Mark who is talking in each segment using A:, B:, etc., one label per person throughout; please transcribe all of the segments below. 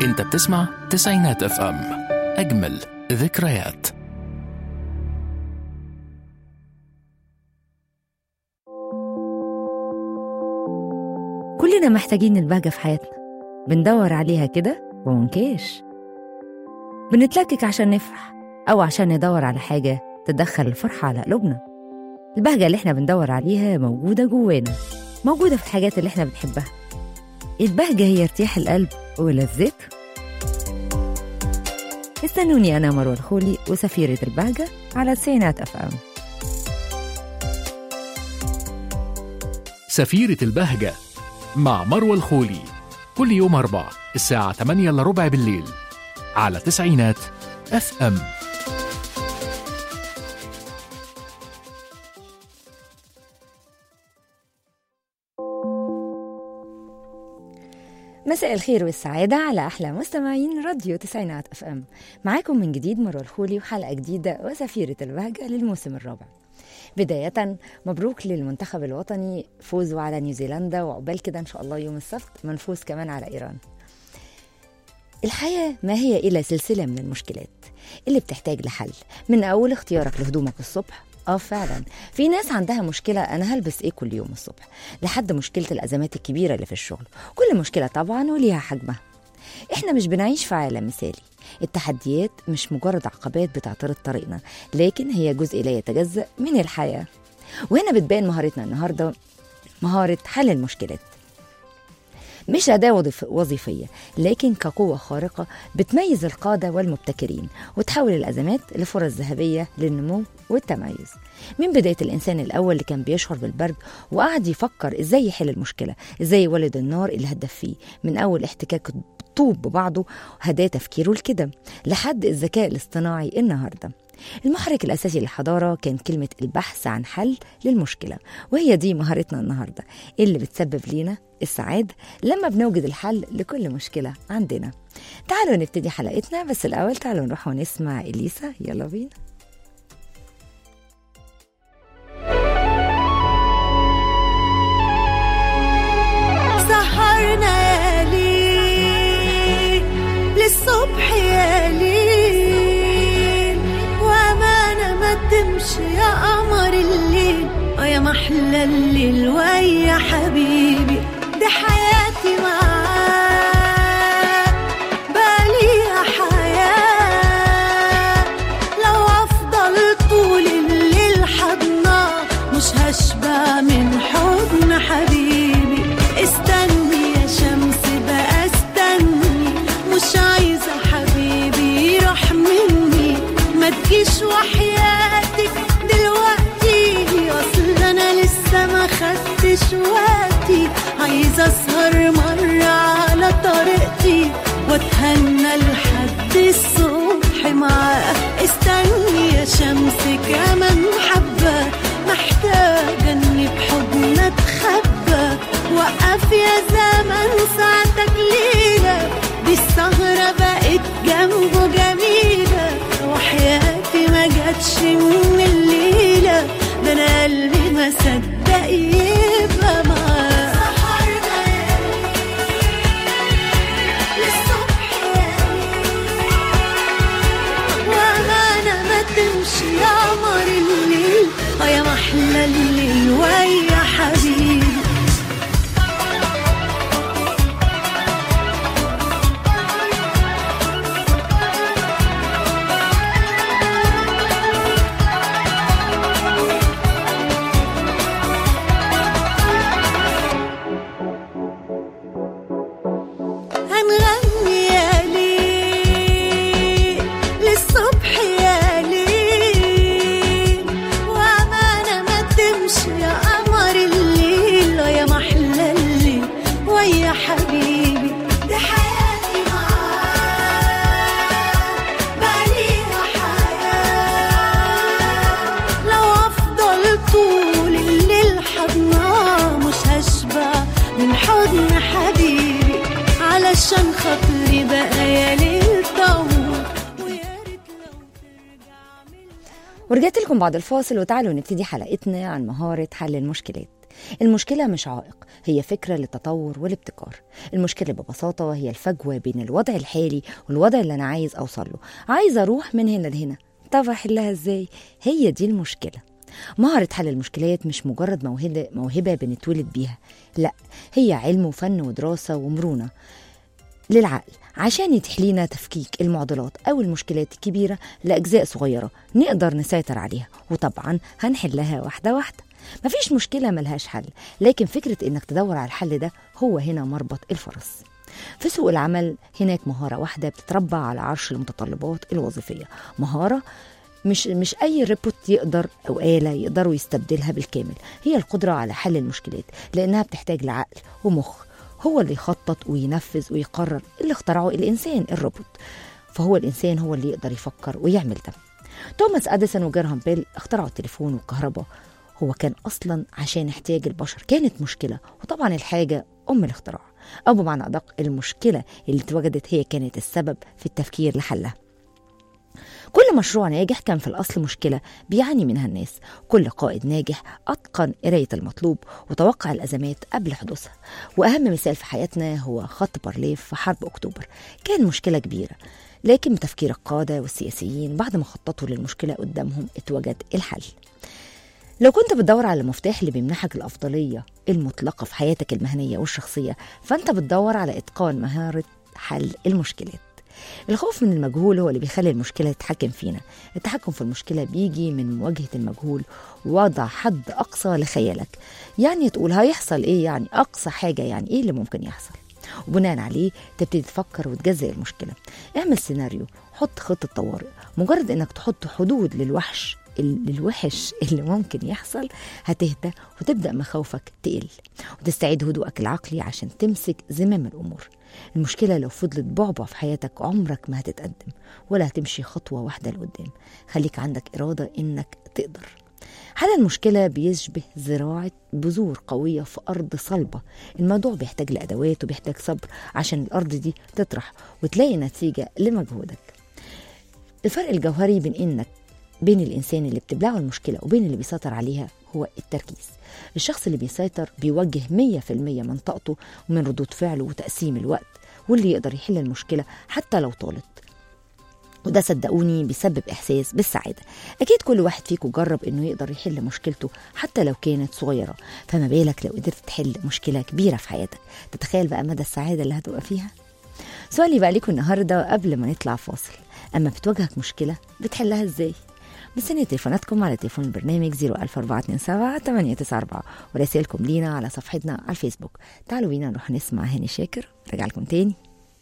A: انت بتسمع تسعينات اف ام اجمل ذكريات
B: كلنا محتاجين البهجة في حياتنا بندور عليها كده ومنكش بنتلكك عشان نفرح أو عشان ندور على حاجة تدخل الفرحة على قلوبنا البهجة اللي احنا بندور عليها موجودة جوانا موجودة في الحاجات اللي احنا بنحبها البهجة هي ارتياح القلب ولذته استنوني أنا مروة الخولي وسفيرة البهجة على تسعينات أف أم
A: سفيرة البهجة مع مروة الخولي كل يوم أربع الساعة 8 إلا ربع بالليل على تسعينات اف ام
B: مساء الخير والسعادة على أحلى مستمعين راديو تسعينات أف أم معاكم من جديد مروة الخولي وحلقة جديدة وسفيرة البهجة للموسم الرابع بداية مبروك للمنتخب الوطني فوزه على نيوزيلندا وعقبال كده إن شاء الله يوم السبت منفوز كمان على إيران الحياة ما هي إلا سلسلة من المشكلات اللي بتحتاج لحل من أول اختيارك لهدومك الصبح اه فعلا في ناس عندها مشكلة أنا هلبس إيه كل يوم الصبح لحد مشكلة الأزمات الكبيرة اللي في الشغل كل مشكلة طبعا وليها حجمها إحنا مش بنعيش في عالم مثالي التحديات مش مجرد عقبات بتعترض طريقنا لكن هي جزء لا يتجزأ من الحياة وهنا بتبان مهارتنا النهاردة مهارة حل المشكلات مش أداة وظيف- وظيفية لكن كقوة خارقة بتميز القادة والمبتكرين وتحول الأزمات لفرص ذهبية للنمو والتميز من بداية الإنسان الأول اللي كان بيشعر بالبرد وقعد يفكر إزاي يحل المشكلة إزاي يولد النار اللي هدف فيه من أول احتكاك الطوب ببعضه هداه تفكيره لكده لحد الذكاء الاصطناعي النهارده المحرك الأساسي للحضارة كان كلمة البحث عن حل للمشكلة وهي دي مهارتنا النهاردة اللي بتسبب لينا السعادة لما بنوجد الحل لكل مشكلة عندنا تعالوا نبتدي حلقتنا بس الأول تعالوا نروح ونسمع إليسا يلا بينا
C: سهرنا يا ليل للصبح يا ليل وامانة ما تمشي يا قمر الليل ويا محلى الليل ويا حبيبي دي حياتي معاك بقاليها حياة لو أفضل طول الليل حضناك مش هشبع من حضن حبيبي استني يا شمس بقى استني مش عايزة حبيبي يروح مني ما تجيش وحياتك دلوقتي اصل انا لسه ما خدتش وقتي عايزة اسهر مرة على طريقتي واتهنى لحد الصبح معاه استني يا شمس كمان حبة محتاجة اني بحضن اتخبى وقف يا زمن ساعتك ليلة دي السهرة بقت جنبه جميلة وحياتي ما جاتش من الليلة ده انا قلبي ما صدق يبقى معاه سهرنا يا للصبح يا وأمانة ما تمشي يا قمر الليل ويا محلى الليل ويا حبيبي هنغني يا ليل للصبح يا ليل وأمانة ما تمشي يا قمر الليل ويا محلى الليل ويا حبيبي دي حياتي معاك بقاليها حياة لو أفضل طول الليل حضناه مش هشبع من حضن حبيبي علشان خاطري بقى يا ليل طول ويا ريت لو ترجع من
B: ورجعت لكم بعد الفاصل وتعالوا نبتدي حلقتنا عن مهارة حل المشكلات المشكلة مش عائق هي فكرة للتطور والابتكار المشكلة ببساطة هي الفجوة بين الوضع الحالي والوضع اللي أنا عايز أوصل له عايز أروح من هنا لهنا طب أحلها إزاي؟ هي دي المشكلة مهارة حل المشكلات مش مجرد موهبة, موهبة بنتولد بيها لا هي علم وفن ودراسة ومرونة للعقل عشان يتيح لينا تفكيك المعضلات أو المشكلات الكبيرة لأجزاء صغيرة نقدر نسيطر عليها وطبعا هنحلها واحدة واحدة مفيش مشكلة ملهاش حل لكن فكرة إنك تدور على الحل ده هو هنا مربط الفرس في سوق العمل هناك مهارة واحدة بتتربى على عرش المتطلبات الوظيفية مهارة مش مش اي ريبوت يقدر او اله يقدروا يستبدلها بالكامل هي القدره على حل المشكلات لانها بتحتاج لعقل ومخ هو اللي يخطط وينفذ ويقرر اللي اخترعه الانسان الروبوت فهو الانسان هو اللي يقدر يفكر ويعمل ده توماس اديسون وجيرهام بيل اخترعوا التليفون والكهرباء هو كان اصلا عشان احتياج البشر كانت مشكله وطبعا الحاجه ام الاختراع او بمعنى ادق المشكله اللي اتوجدت هي كانت السبب في التفكير لحلها كل مشروع ناجح كان في الأصل مشكلة بيعاني منها الناس كل قائد ناجح أتقن قراية المطلوب وتوقع الأزمات قبل حدوثها وأهم مثال في حياتنا هو خط بارليف في حرب أكتوبر كان مشكلة كبيرة لكن بتفكير القادة والسياسيين بعد ما خططوا للمشكلة قدامهم اتوجد الحل لو كنت بتدور على المفتاح اللي بيمنحك الأفضلية المطلقة في حياتك المهنية والشخصية فأنت بتدور على إتقان مهارة حل المشكلات الخوف من المجهول هو اللي بيخلي المشكلة تتحكم فينا التحكم في المشكلة بيجي من مواجهة المجهول ووضع حد أقصى لخيالك يعني تقول هيحصل إيه يعني أقصى حاجة يعني إيه اللي ممكن يحصل وبناء عليه تبتدي تفكر وتجزئ المشكلة اعمل سيناريو حط خطة طوارئ مجرد انك تحط حدود للوحش للوحش اللي ممكن يحصل هتهدى وتبدأ مخاوفك تقل وتستعيد هدوءك العقلي عشان تمسك زمام الأمور المشكلة لو فضلت بعبع في حياتك عمرك ما هتتقدم ولا هتمشي خطوة واحدة لقدام خليك عندك إرادة إنك تقدر حل المشكلة بيشبه زراعة بذور قوية في أرض صلبة الموضوع بيحتاج لأدوات وبيحتاج صبر عشان الأرض دي تطرح وتلاقي نتيجة لمجهودك الفرق الجوهري بين إنك بين الإنسان اللي بتبلعه المشكلة وبين اللي بيسيطر عليها هو التركيز الشخص اللي بيسيطر بيوجه 100% من طاقته ومن ردود فعله وتقسيم الوقت واللي يقدر يحل المشكلة حتى لو طالت وده صدقوني بيسبب إحساس بالسعادة أكيد كل واحد فيكم جرب إنه يقدر يحل مشكلته حتى لو كانت صغيرة فما بالك لو قدرت تحل مشكلة كبيرة في حياتك تتخيل بقى مدى السعادة اللي هتبقى فيها سؤالي بقى ليكم النهاردة قبل ما نطلع فاصل أما بتواجهك مشكلة بتحلها إزاي؟ مستنية تليفوناتكم على تليفون البرنامج 01427 894 ورسائلكم لينا على صفحتنا على الفيسبوك تعالوا بينا نروح نسمع هاني شاكر رجع لكم تاني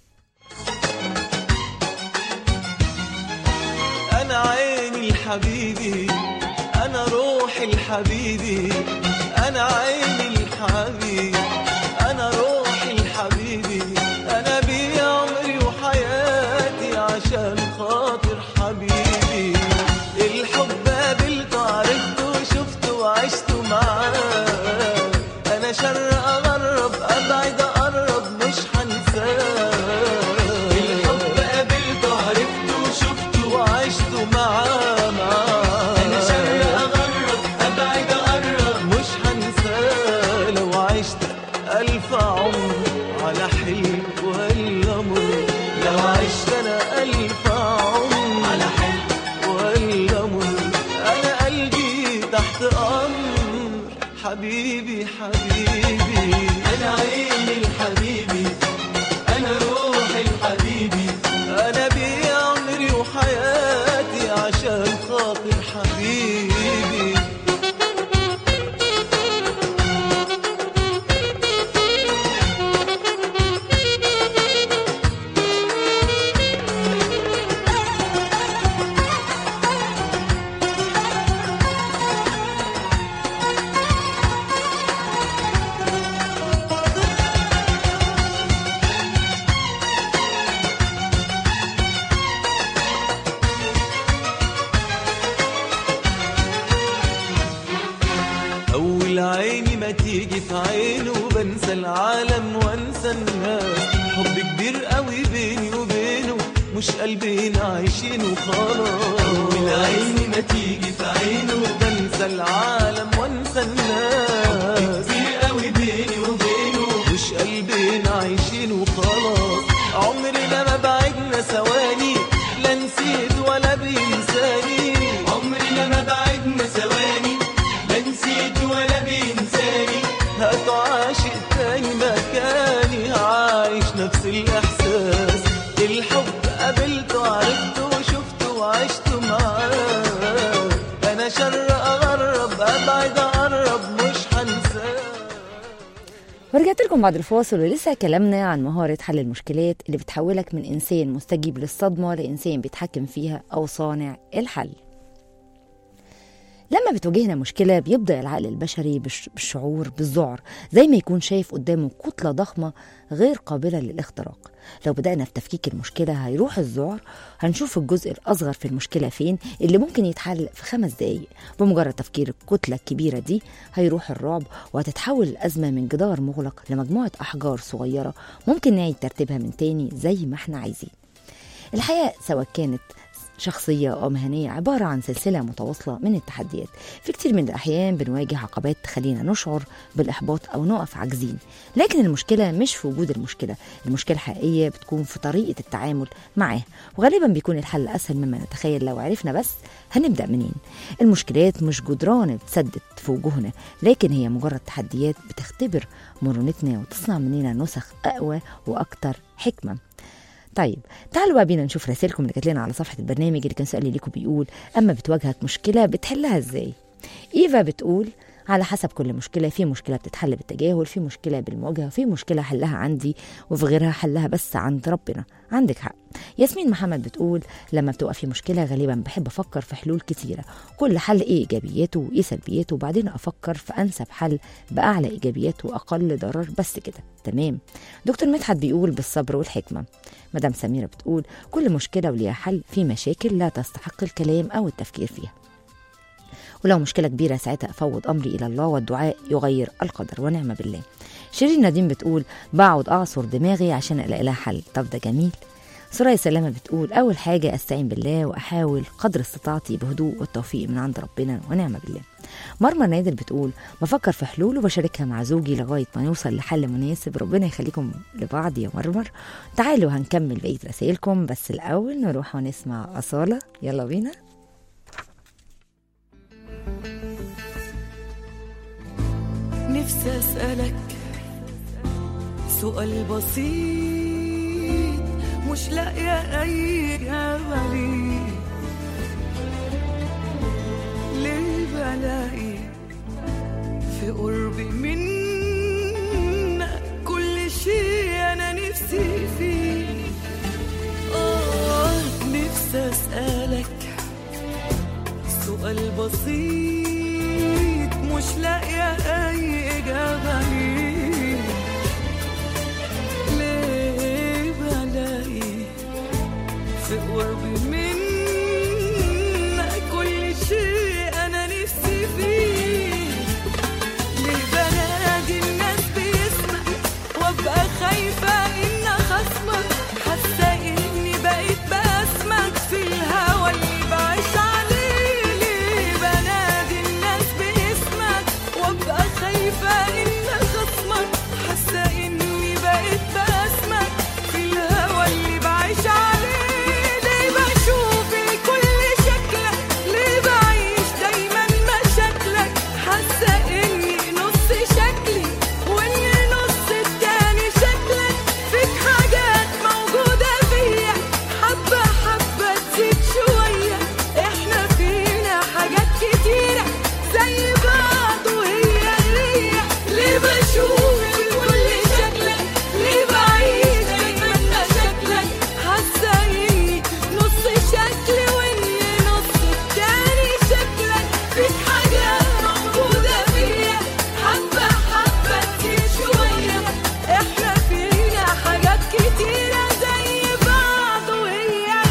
D: أنا عيني الحبيبي أنا روحي الحبيبي أنا عيني الحبيبي أنا روحي الحبيبي أنا بيه عمري وحياتي عشان خاطر حبيبي الحب قابلته عرفته شفته وعشته معاه أنا شر أغرب أبعد أقرب مش هنساه الحب قابلته عرفته شفته وعشته معاه معاه أنا شر أغرب أبعد أقرب مش هنساه لو عشت ألف عمر على حلم ولا مر لو عشت أنا ألف عمر على حلم ولا مر أنا قلبي تحت أمر حبيبي حبيبي أنا عيني الحبيبي أنا روحي الحبيبي أنا بيه عمري وحياتي عشان خاطر حبيبي أول عيني ما تيجي في عينه بنسى العالم وانسى الناس حب كبير قوي بيني وبينه مش قلبين عايشين وخلاص أول عيني ما تيجي في عينه بنسى العالم وانسى الناس
B: ورجعت لكم بعد الفاصل ولسه كلامنا عن مهارة حل المشكلات اللي بتحولك من إنسان مستجيب للصدمة لإنسان بيتحكم فيها أو صانع الحل لما بتواجهنا مشكلة بيبدأ العقل البشري بالش- بالشعور بالذعر زي ما يكون شايف قدامه كتلة ضخمة غير قابلة للاختراق لو بدأنا في تفكيك المشكلة هيروح الذعر هنشوف الجزء الأصغر في المشكلة فين اللي ممكن يتحل في خمس دقايق بمجرد تفكير الكتلة الكبيرة دي هيروح الرعب وهتتحول الأزمة من جدار مغلق لمجموعة أحجار صغيرة ممكن نعيد ترتيبها من تاني زي ما احنا عايزين الحياة سواء كانت شخصية أو مهنية عبارة عن سلسلة متواصلة من التحديات في كتير من الأحيان بنواجه عقبات تخلينا نشعر بالإحباط أو نقف عاجزين لكن المشكلة مش في وجود المشكلة المشكلة الحقيقية بتكون في طريقة التعامل معاه وغالبا بيكون الحل أسهل مما نتخيل لو عرفنا بس هنبدأ منين المشكلات مش جدران بتسدد في وجوهنا لكن هي مجرد تحديات بتختبر مرونتنا وتصنع مننا نسخ أقوى وأكثر حكمة طيب تعالوا بقى بينا نشوف رسائلكم اللي جات لنا على صفحه البرنامج اللي كان سؤالي ليكم بيقول اما بتواجهك مشكله بتحلها ازاي ايفا بتقول على حسب كل مشكلة في مشكلة بتتحل بالتجاهل في مشكلة بالمواجهة وفي مشكلة حلها عندي وفي غيرها حلها بس عند ربنا عندك حق ياسمين محمد بتقول لما بتبقى في مشكلة غالبا بحب أفكر في حلول كتيرة كل حل إيه إيجابياته وإيه سلبياته وبعدين أفكر في أنسب حل بأعلى إيجابيات وأقل ضرر بس كده تمام دكتور مدحت بيقول بالصبر والحكمة مدام سميرة بتقول كل مشكلة وليها حل في مشاكل لا تستحق الكلام أو التفكير فيها ولو مشكلة كبيرة ساعتها أفوض أمري إلى الله والدعاء يغير القدر ونعم بالله شيرين نديم بتقول بقعد أعصر دماغي عشان ألاقي لها حل طب ده جميل سوريا سلامة بتقول أول حاجة أستعين بالله وأحاول قدر استطاعتي بهدوء والتوفيق من عند ربنا ونعم بالله مرمى نادر بتقول بفكر في حلول وبشاركها مع زوجي لغاية ما نوصل لحل مناسب ربنا يخليكم لبعض يا مرمر تعالوا هنكمل بقية رسائلكم بس الأول نروح ونسمع أصالة يلا بينا
C: نفسي أسألك سؤال بسيط مش لاقية أي إجابة ليه ليه بلاقي في قربي منك كل شيء أنا نفسي فيه آه نفسي أسألك سؤال بسيط مش لاقية أي إجابة ليه ليه بلاقي في قربي منك كل شيء أنا نفسي فيه ليه بنادي الناس باسمك وابقى خايفة إن خصمك حاسة إني بقيت باسمك في الهوى اللي بعيش عليه ليه بنادي الناس باسمك وابقى خايفة إن خصمك حاسة إني بقيت باسمك في الهوى اللي بعيش عليه ليه بشوف الكل شكلك ليه بعيش دايما مشاكلك حاسة إني نص شكلي وإني نص التاني شكلك فيك حاجات موجودة فيا حبة حبة تزيد شوية إحنا فينا حاجات كتيرة زي بعض وهي هي ليه بشوف الكل شكلك ليه بعيش دايما مشاكلك حاسة إني نص شكلي وإني نص التاني شكلك فيك حاجات موجودة فيا حبة حبة تزيد شوية إحنا فينا حاجات كتيرة زي بعض وهي هي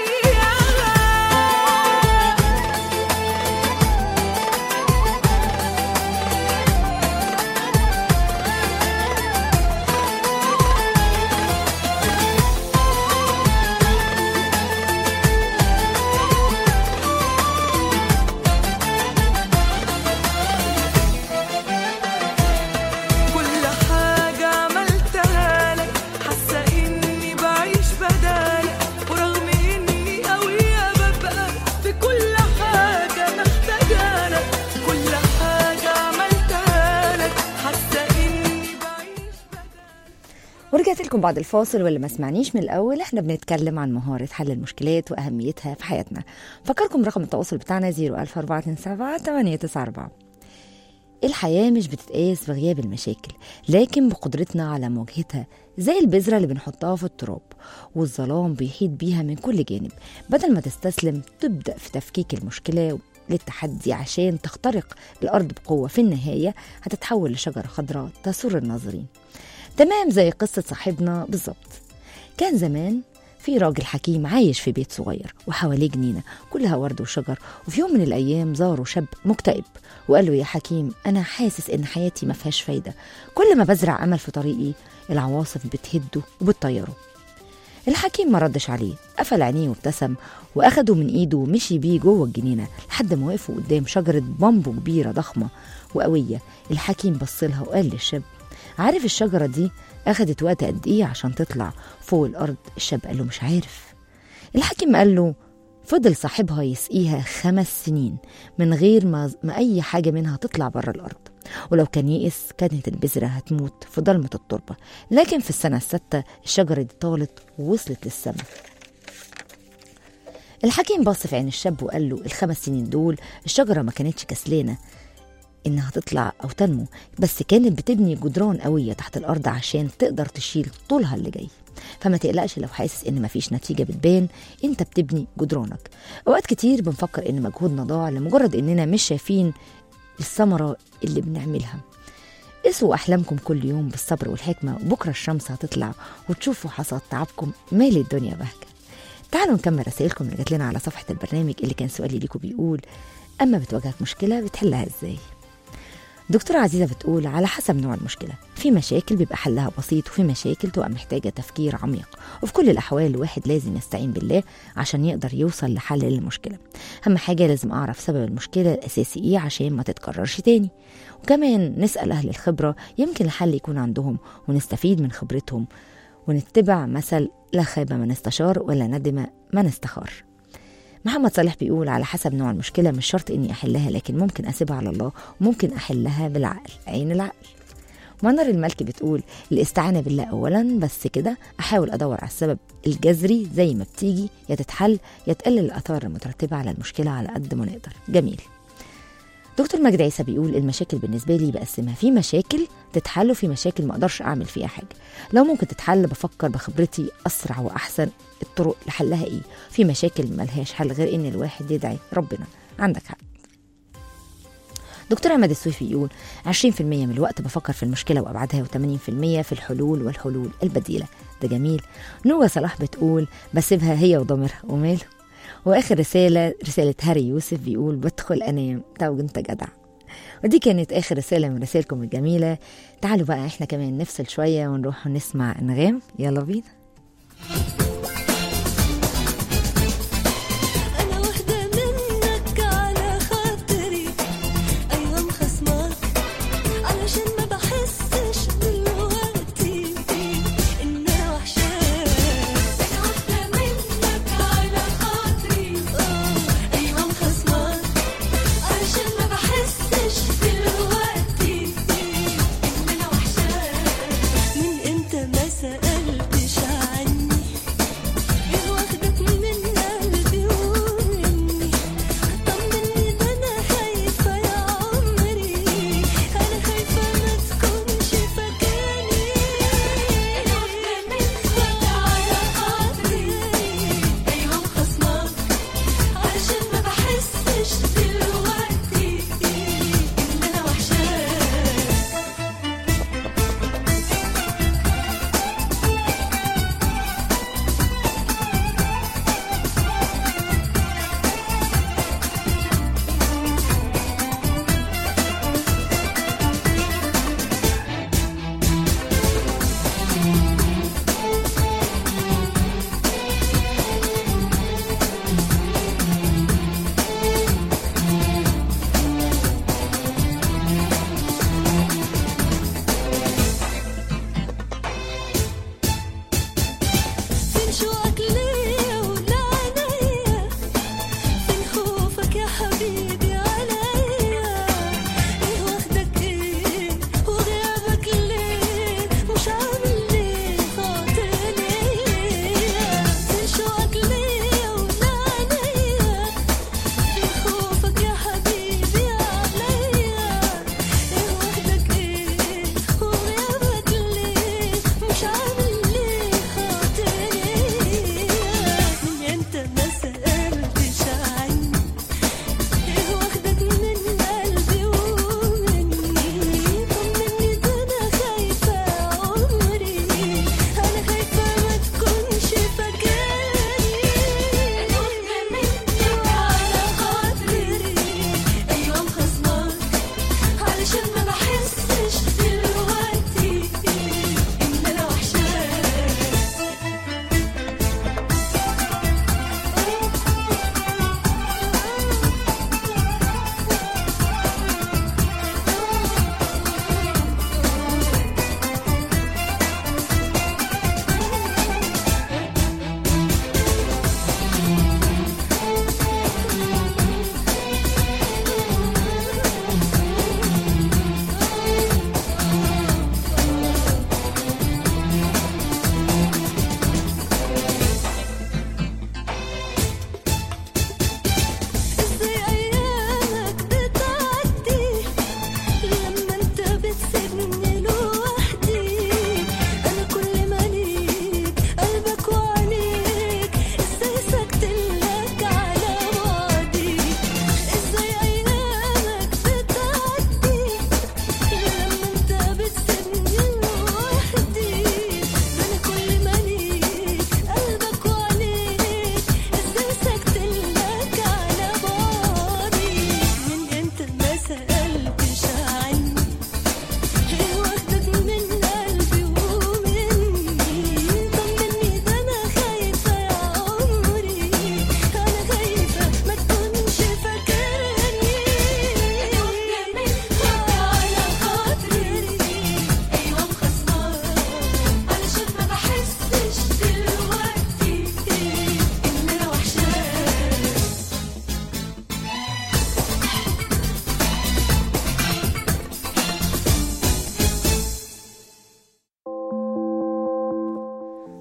C: كل حاجة عملتها لك حاسة إني بعيش بدالك ورغم إني قوية ببقى في كل حاجة محتاجة لك كل حاجة عملتها لك حاسة إني بعيش
B: ورجعت لكم بعد الفاصل واللي ما سمعنيش من الاول احنا بنتكلم عن مهاره حل المشكلات واهميتها في حياتنا فكركم رقم التواصل بتاعنا 00427 894 الحياة مش بتتقاس بغياب المشاكل لكن بقدرتنا على مواجهتها زي البذرة اللي بنحطها في التراب والظلام بيحيط بيها من كل جانب بدل ما تستسلم تبدأ في تفكيك المشكلة للتحدي عشان تخترق الأرض بقوة في النهاية هتتحول لشجرة خضراء تسر الناظرين تمام زي قصة صاحبنا بالظبط كان زمان في راجل حكيم عايش في بيت صغير وحواليه جنينة كلها ورد وشجر وفي يوم من الأيام زاره شاب مكتئب وقال له يا حكيم أنا حاسس إن حياتي ما فيهاش فايدة كل ما بزرع أمل في طريقي العواصف بتهده وبتطيره الحكيم ما ردش عليه قفل عينيه وابتسم واخده من ايده ومشي بيه جوه الجنينه لحد ما وقفوا قدام شجره بامبو كبيره ضخمه وقويه الحكيم بص لها وقال للشاب عارف الشجره دي اخدت وقت قد ايه عشان تطلع فوق الارض الشاب قال له مش عارف الحكيم قال له فضل صاحبها يسقيها خمس سنين من غير ما, ما أي حاجة منها تطلع بره الأرض ولو كان يئس كانت البذرة هتموت في ضلمة التربة لكن في السنة الستة الشجرة دي طالت ووصلت للسماء الحكيم بص في عين الشاب وقال له الخمس سنين دول الشجرة ما كانتش كسلانة إنها تطلع أو تنمو بس كانت بتبني جدران قوية تحت الأرض عشان تقدر تشيل طولها اللي جاي فما تقلقش لو حاسس ان مفيش نتيجه بتبان انت بتبني جدرانك اوقات كتير بنفكر ان مجهودنا ضاع لمجرد اننا مش شايفين الثمره اللي بنعملها اسوا احلامكم كل يوم بالصبر والحكمه وبكره الشمس هتطلع وتشوفوا حصاد تعبكم مالي الدنيا بهجه تعالوا نكمل رسائلكم اللي جات لنا على صفحه البرنامج اللي كان سؤالي ليكم بيقول اما بتواجهك مشكله بتحلها ازاي دكتورة عزيزة بتقول على حسب نوع المشكلة في مشاكل بيبقى حلها بسيط وفي مشاكل تبقى محتاجة تفكير عميق وفي كل الأحوال الواحد لازم يستعين بالله عشان يقدر يوصل لحل للمشكلة أهم حاجة لازم أعرف سبب المشكلة الأساسي إيه عشان ما تتكررش تاني وكمان نسأل أهل الخبرة يمكن الحل يكون عندهم ونستفيد من خبرتهم ونتبع مثل لا خاب من استشار ولا ندم من استخار محمد صالح بيقول على حسب نوع المشكلة مش شرط إني أحلها لكن ممكن أسيبها على الله وممكن أحلها بالعقل عين العقل منر الملكي بتقول الاستعانة بالله أولا بس كده أحاول أدور على السبب الجذري زي ما بتيجي يا تتحل يا تقلل الآثار المترتبة على المشكلة على قد ما نقدر جميل دكتور مجدي عيسى بيقول المشاكل بالنسبه لي بقسمها في مشاكل تتحل وفي مشاكل ما اقدرش اعمل فيها حاجه لو ممكن تتحل بفكر بخبرتي اسرع واحسن الطرق لحلها ايه في مشاكل ملهاش حل غير ان الواحد يدعي ربنا عندك حق دكتور احمد السويفي يقول 20% من الوقت بفكر في المشكله وابعادها و80% في الحلول والحلول البديله ده جميل نوى صلاح بتقول بسيبها هي وضميرها وماله واخر رساله رساله هاري يوسف بيقول بدخل انام طب انت جدع ودي كانت اخر رساله من رسائلكم الجميله تعالوا بقى احنا كمان نفصل شويه ونروح نسمع انغام يلا بينا
C: أنا وحدة منك على خاطري أيوة مخصماك علشان ما بحسش دلوقتي إن أنا وحشاك أنا وحدة منك على خاطري أيوة مخصماك علشان ما بحسش دلوقتي إن أنا وحشاك من إمتى ما سألتش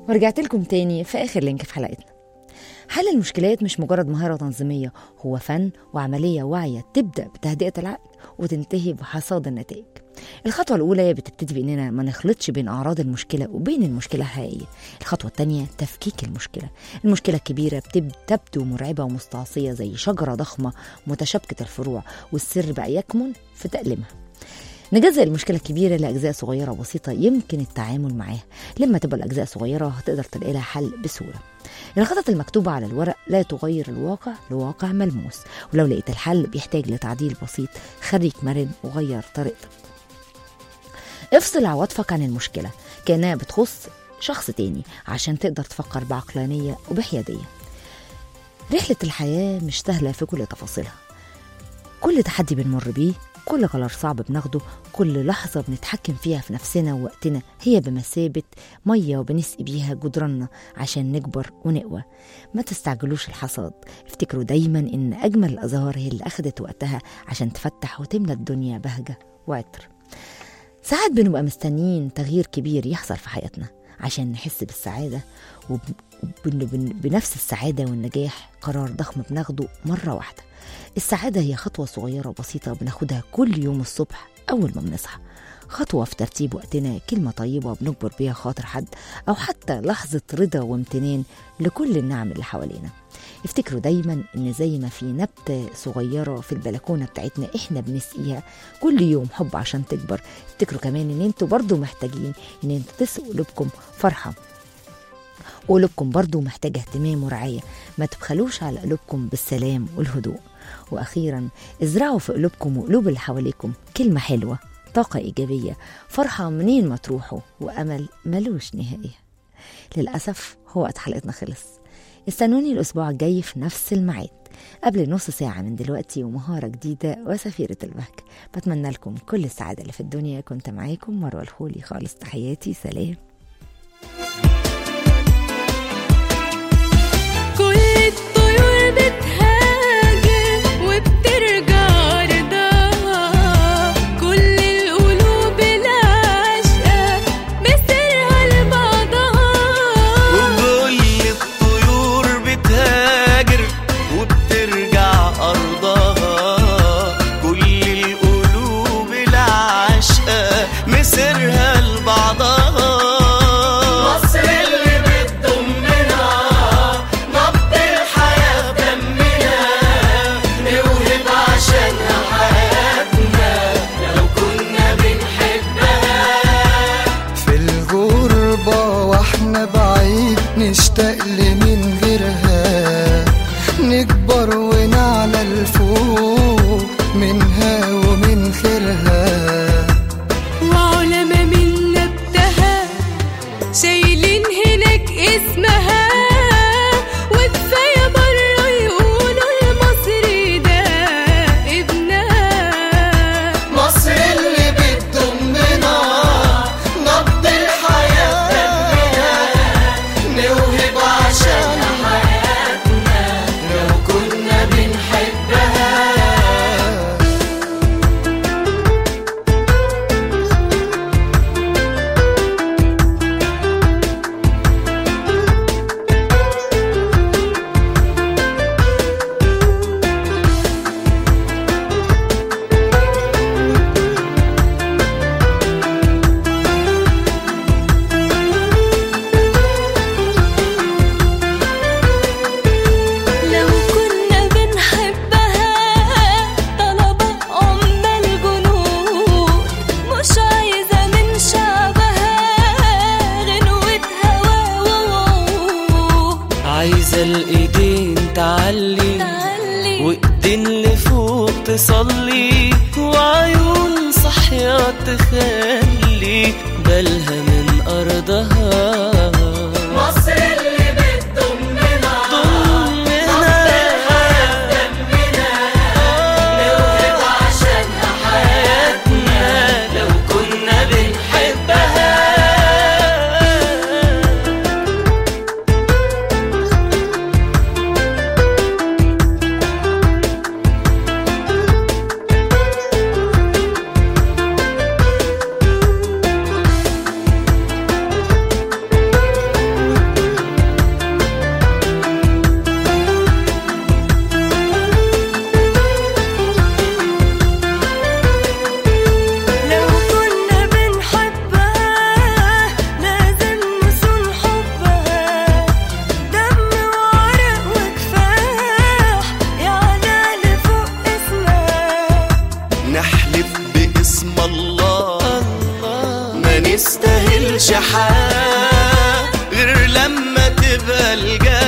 B: ورجعت لكم تاني في آخر لينك في حلقتنا حل المشكلات مش مجرد مهارة تنظيمية هو فن وعملية واعية تبدأ بتهدئة العقل وتنتهي بحصاد النتائج الخطوة الأولى بتبتدي بإننا ما نخلطش بين أعراض المشكلة وبين المشكلة الحقيقية الخطوة الثانية تفكيك المشكلة المشكلة الكبيرة بتب- تبدو مرعبة ومستعصية زي شجرة ضخمة متشابكة الفروع والسر بقى يكمن في تأليمها نجزأ المشكلة الكبيرة لأجزاء صغيرة وبسيطة يمكن التعامل معاها لما تبقى الأجزاء صغيرة هتقدر تلاقي لها حل بسهولة الخطط المكتوبة على الورق لا تغير الواقع لواقع ملموس ولو لقيت الحل بيحتاج لتعديل بسيط خليك مرن وغير طريقتك افصل عواطفك عن المشكلة كأنها بتخص شخص تاني عشان تقدر تفكر بعقلانية وبحيادية رحلة الحياة مش سهلة في كل تفاصيلها كل تحدي بنمر بيه كل قرار صعب بناخده كل لحظة بنتحكم فيها في نفسنا ووقتنا هي بمثابة مية وبنسقي بيها جدراننا عشان نكبر ونقوى ما تستعجلوش الحصاد افتكروا دايما ان أجمل الأزهار هي اللي أخدت وقتها عشان تفتح وتملى الدنيا بهجة وعطر ساعات بنبقى مستنيين تغيير كبير يحصل في حياتنا عشان نحس بالسعادة وبنفس السعادة والنجاح قرار ضخم بناخده مرة واحدة السعادة هي خطوة صغيرة وبسيطة بناخدها كل يوم الصبح أول ما بنصحى خطوة في ترتيب وقتنا كلمة طيبة بنجبر بيها خاطر حد أو حتى لحظة رضا وامتنان لكل النعم اللي حوالينا افتكروا دايما ان زي ما في نبتة صغيرة في البلكونة بتاعتنا احنا بنسقيها كل يوم حب عشان تكبر افتكروا كمان ان انتوا برضو محتاجين ان انتوا تسقوا قلوبكم فرحة وقلوبكم برضو محتاجة اهتمام ورعاية ما تبخلوش على قلوبكم بالسلام والهدوء وأخيرا ازرعوا في قلوبكم وقلوب اللي حواليكم كلمة حلوة طاقة إيجابية فرحة منين ما تروحوا وأمل ملوش نهاية للأسف هو وقت حلقتنا خلص استنوني الأسبوع الجاي في نفس الميعاد قبل نص ساعة من دلوقتي ومهارة جديدة وسفيرة البهجة بتمنى لكم كل السعادة اللي في الدنيا كنت معاكم مروة الخولي خالص تحياتي سلام
C: كل الطيور بتهاجر وبترجع رضاها كل القلوب العاشقة مسيرها لبعضها
D: وكل الطيور بتهاجر وبترجع أرضها كل القلوب العاشقة مسيرها لبعضها مصر اللي بتضمنا نبض الحياة دمنا نوهب عشانها حياتنا لو كنا بنحبها
E: في الغربة واحنا بعيد نشتاق لمن غيرها نكبر ونعلى الفوق منها ومن خيرها
C: وعلماء من نبتها شايلين هناك اسمها وكفاية بره يقولوا المصري ده ابنها
D: مصر اللي بتضمنا نبض الحياة دمنا نوهب عشان حياتنا لو كنا بنحبها
C: لو كنا بنحبها طلبة أم الجنود مش عايزة من شعبها غنوة هوا ووعود
D: عايزة الإيدين تعلي
C: تعلي
D: وإيدين لفوق تصلي وعيون صحية تخلي بالها من أرضها مصر اللي بتضمنا ضمنا دمنا نوهب عشانها حياتنا لو كنا بنحبها يستاهلش حال غير لما تبقى الجنة